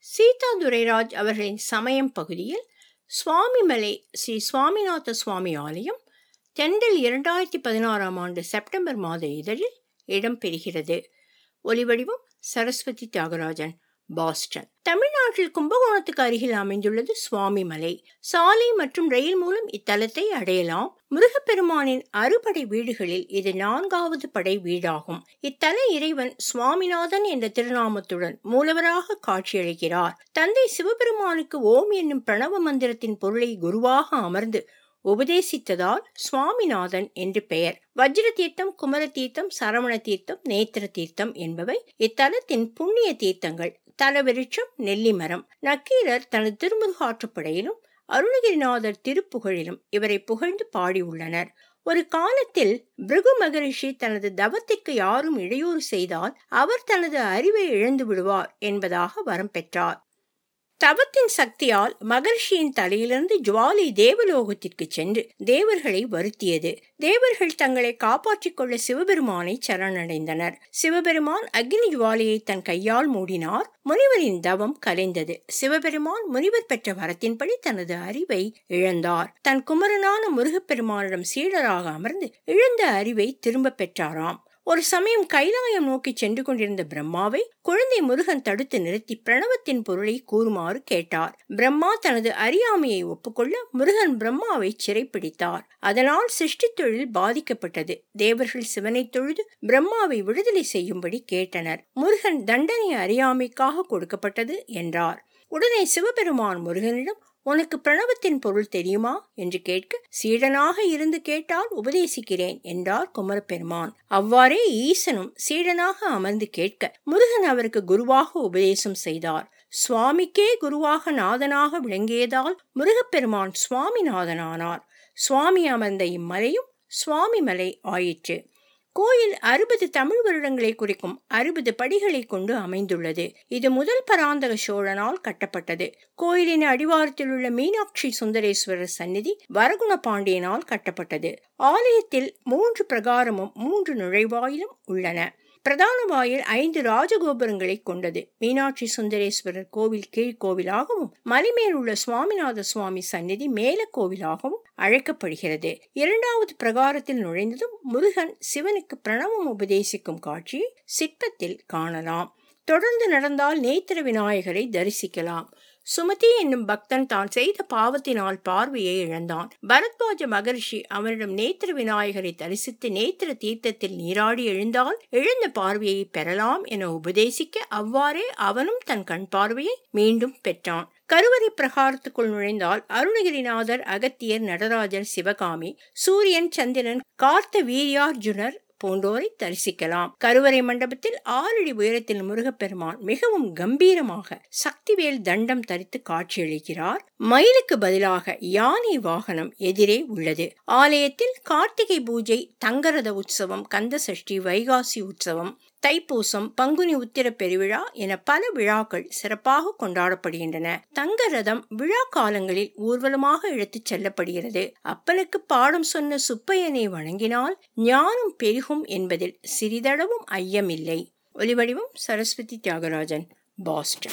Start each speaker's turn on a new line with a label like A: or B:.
A: சீதா துரைராஜ் அவர்களின் சமயம் பகுதியில் சுவாமிமலை ஸ்ரீ சுவாமிநாத சுவாமி ஆலயம் தெண்டல் இரண்டாயிரத்தி பதினாறாம் ஆண்டு செப்டம்பர் மாத இதழில் இடம்பெறுகிறது ஒலிவடிவம் சரஸ்வதி தியாகராஜன் பாஸ்டன் தமிழ்நாட்டில் கும்பகோணத்துக்கு அருகில் அமைந்துள்ளது சுவாமிமலை சாலை மற்றும் ரயில் மூலம் இத்தலத்தை அடையலாம் முருகப்பெருமானின் அறுபடை வீடுகளில் இது நான்காவது படை வீடாகும் இத்தல இறைவன் சுவாமிநாதன் என்ற திருநாமத்துடன் மூலவராக காட்சியளிக்கிறார் தந்தை சிவபெருமானுக்கு ஓம் என்னும் பிரணவ மந்திரத்தின் பொருளை குருவாக அமர்ந்து உபதேசித்ததால் சுவாமிநாதன் என்று பெயர் வஜ்ர தீர்த்தம் குமர தீர்த்தம் சரவண தீர்த்தம் நேத்திர தீர்த்தம் என்பவை இத்தலத்தின் புண்ணிய தீர்த்தங்கள் தலவிருட்சம் நெல்லிமரம் நக்கீரர் தனது திருமுருகாற்றுப்படையிலும் அருணகிரிநாதர் திருப்புகழிலும் இவரை புகழ்ந்து பாடியுள்ளனர் ஒரு காலத்தில் பிருகு மகரிஷி தனது தவத்திற்கு யாரும் இடையூறு செய்தால் அவர் தனது அறிவை இழந்து விடுவார் என்பதாக வரம் பெற்றார் தவத்தின் சக்தியால் மகர்ஷியின் தலையிலிருந்து ஜுவாலி தேவலோகத்திற்கு சென்று தேவர்களை வருத்தியது தேவர்கள் தங்களை காப்பாற்றிக் கொள்ள சிவபெருமானை சரணடைந்தனர் சிவபெருமான் அக்னி ஜுவாலியை தன் கையால் மூடினார் முனிவரின் தவம் கலைந்தது சிவபெருமான் முனிவர் பெற்ற வரத்தின்படி தனது அறிவை இழந்தார் தன் குமரனான முருகப்பெருமானிடம் சீடராக அமர்ந்து இழந்த அறிவை திரும்ப பெற்றாராம் ஒரு சமயம் கைலாயம் நோக்கி சென்று கொண்டிருந்த பிரம்மாவை குழந்தை முருகன் தடுத்து நிறுத்தி பிரணவத்தின் பொருளை கூறுமாறு கேட்டார் பிரம்மா தனது அறியாமையை ஒப்புக்கொள்ள முருகன் பிரம்மாவை சிறைப்பிடித்தார் அதனால் சிருஷ்டி தொழில் பாதிக்கப்பட்டது தேவர்கள் சிவனை தொழுது பிரம்மாவை விடுதலை செய்யும்படி கேட்டனர் முருகன் தண்டனை அறியாமைக்காக கொடுக்கப்பட்டது என்றார் உடனே சிவபெருமான் முருகனிடம் உனக்கு பிரணவத்தின் பொருள் தெரியுமா என்று கேட்க சீடனாக இருந்து கேட்டால் உபதேசிக்கிறேன் என்றார் குமரப்பெருமான் அவ்வாறே ஈசனும் சீடனாக அமர்ந்து கேட்க முருகன் அவருக்கு குருவாக உபதேசம் செய்தார் சுவாமிக்கே குருவாக நாதனாக விளங்கியதால் முருகப்பெருமான் சுவாமிநாதனானார் சுவாமி அமர்ந்த இம்மலையும் சுவாமி மலை ஆயிற்று கோயில் அறுபது தமிழ் வருடங்களை குறிக்கும் அறுபது படிகளை கொண்டு அமைந்துள்ளது இது முதல் பராந்தக சோழனால் கட்டப்பட்டது கோயிலின் அடிவாரத்தில் உள்ள மீனாட்சி சுந்தரேஸ்வரர் சந்நிதி வரகுண பாண்டியனால் கட்டப்பட்டது ஆலயத்தில் மூன்று பிரகாரமும் மூன்று நுழைவாயிலும் உள்ளன பிரதான வாயில் ஐந்து ராஜகோபுரங்களை கொண்டது மீனாட்சி சுந்தரேஸ்வரர் கோவில் கீழ்கோவிலாகவும் மலைமேல் உள்ள சுவாமிநாத சுவாமி சந்நிதி மேல கோவிலாகவும் அழைக்கப்படுகிறது இரண்டாவது பிரகாரத்தில் நுழைந்ததும் முருகன் சிவனுக்கு பிரணவம் உபதேசிக்கும் காட்சியை சிற்பத்தில் காணலாம் தொடர்ந்து நடந்தால் நேத்திர விநாயகரை தரிசிக்கலாம் சுமதி என்னும் பக்தன் தான் செய்த பாவத்தினால் பார்வையை இழந்தான் பரத்வாஜ மகர்ஷி அவனிடம் நேத்திர விநாயகரை தரிசித்து நேத்திர தீர்த்தத்தில் நீராடி எழுந்தால் இழந்த பார்வையை பெறலாம் என உபதேசிக்க அவ்வாறே அவனும் தன் கண் பார்வையை மீண்டும் பெற்றான் கருவறை பிரகாரத்துக்குள் நுழைந்தால் அருணகிரிநாதர் அகத்தியர் நடராஜர் சிவகாமி சூரியன் சந்திரன் கார்த்த வீரியார்ஜுனர் போன்றோரை தரிசிக்கலாம் கருவறை மண்டபத்தில் ஆறடி உயரத்தில் முருகப்பெருமான் மிகவும் கம்பீரமாக சக்திவேல் தண்டம் தரித்து காட்சியளிக்கிறார் மயிலுக்கு பதிலாக யானை வாகனம் எதிரே உள்ளது ஆலயத்தில் கார்த்திகை பூஜை தங்கரத உற்சவம் கந்த சஷ்டி வைகாசி உற்சவம் தைப்பூசம் பங்குனி உத்திர பெருவிழா என பல விழாக்கள் சிறப்பாக கொண்டாடப்படுகின்றன தங்க ரதம் விழா காலங்களில் ஊர்வலமாக இழுத்துச் செல்லப்படுகிறது அப்பனுக்கு பாடம் சொன்ன சுப்பையனை வணங்கினால் ஞானம் பெருகும் என்பதில் சிறிதளவும் ஐயமில்லை ஒலிவடிவம் சரஸ்வதி தியாகராஜன் பாஸ்டன்